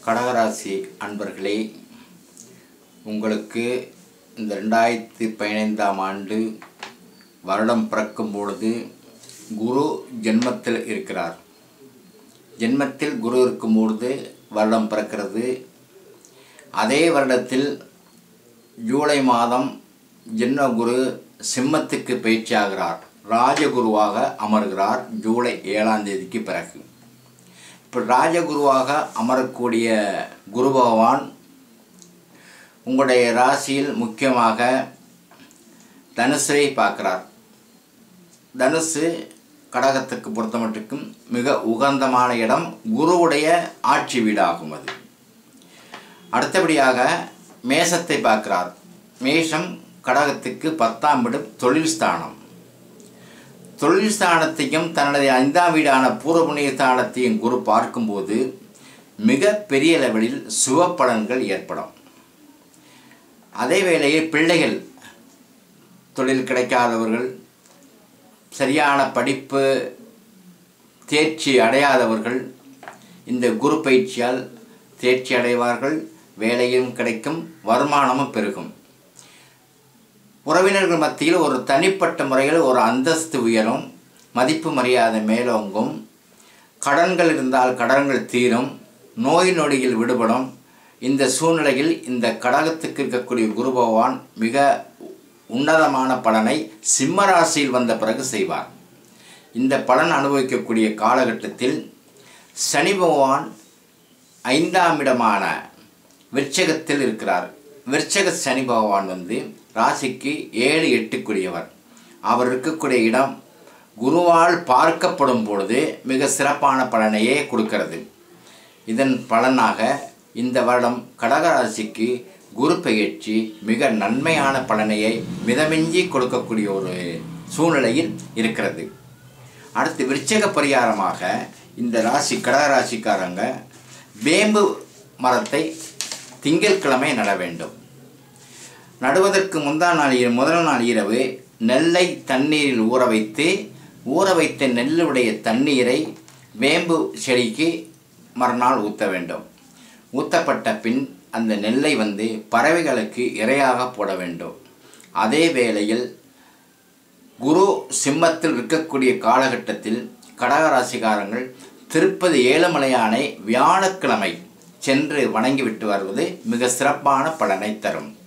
கடகராசி அன்பர்களே உங்களுக்கு இந்த ரெண்டாயிரத்தி பதினைந்தாம் ஆண்டு வருடம் பிறக்கும் பொழுது குரு ஜென்மத்தில் இருக்கிறார் ஜென்மத்தில் குரு இருக்கும் பொழுது வருடம் பிறக்கிறது அதே வருடத்தில் ஜூலை மாதம் ஜென்ம குரு சிம்மத்துக்கு பயிற்சியாகிறார் ராஜகுருவாக அமர்கிறார் ஜூலை ஏழாம் தேதிக்கு பிறகு இப்போ ராஜகுருவாக அமரக்கூடிய குரு பகவான் உங்களுடைய ராசியில் முக்கியமாக தனுசை பார்க்குறார் தனுசு கடகத்துக்கு பொறுத்தமட்டுக்கும் மிக உகந்தமான இடம் குருவுடைய ஆட்சி வீடாகும் அது அடுத்தபடியாக மேசத்தை பார்க்கிறார் மேஷம் கடகத்துக்கு பத்தாம் இடம் தொழில் ஸ்தானம் தொழில் ஸ்தானத்தையும் தன்னுடைய ஐந்தாம் வீடான பூர்வ புண்ணிய ஸ்தானத்தையும் குரு பார்க்கும்போது மிக பெரிய லெவலில் சுப பலன்கள் ஏற்படும் அதே வேளையில் பிள்ளைகள் தொழில் கிடைக்காதவர்கள் சரியான படிப்பு தேர்ச்சி அடையாதவர்கள் இந்த குரு பயிற்சியால் தேர்ச்சி அடைவார்கள் வேலையும் கிடைக்கும் வருமானமும் பெருகும் உறவினர்கள் மத்தியில் ஒரு தனிப்பட்ட முறையில் ஒரு அந்தஸ்து உயரும் மதிப்பு மரியாதை மேலோங்கும் கடன்கள் இருந்தால் கடன்கள் தீரும் நோய் நொடியில் விடுபடும் இந்த சூழ்நிலையில் இந்த கடகத்துக்கு இருக்கக்கூடிய குரு பகவான் மிக உன்னதமான பலனை சிம்ம ராசியில் வந்த பிறகு செய்வார் இந்த பலன் அனுபவிக்கக்கூடிய காலகட்டத்தில் சனி பகவான் ஐந்தாம் இடமான விருச்சகத்தில் இருக்கிறார் விருச்சக சனி பகவான் வந்து ராசிக்கு ஏழு எட்டுக்குரியவர் அவர் இருக்கக்கூடிய இடம் குருவால் பார்க்கப்படும் பொழுது மிக சிறப்பான பலனையே கொடுக்கிறது இதன் பலனாக இந்த வருடம் கடகராசிக்கு குரு பயிற்சி மிக நன்மையான பலனையை மிதமிஞ்சி கொடுக்கக்கூடிய ஒரு சூழ்நிலையில் இருக்கிறது அடுத்து விருச்சக பரிகாரமாக இந்த ராசி கடகராசிக்காரங்க வேம்பு மரத்தை திங்கட்கிழமை நட வேண்டும் நடுவதற்கு முந்தா நாள் இர- முதல் நாள் இரவு நெல்லை தண்ணீரில் ஊற வைத்து ஊற வைத்த நெல்லுடைய தண்ணீரை வேம்பு செடிக்கு மறுநாள் ஊற்ற வேண்டும் ஊற்றப்பட்ட பின் அந்த நெல்லை வந்து பறவைகளுக்கு இரையாக போட வேண்டும் அதே வேளையில் குரு சிம்மத்தில் இருக்கக்கூடிய காலகட்டத்தில் கடகராசிக்காரங்கள் திருப்பதி ஏழுமலையானை வியாழக்கிழமை சென்று வணங்கிவிட்டு வருவது மிக சிறப்பான பலனை தரும்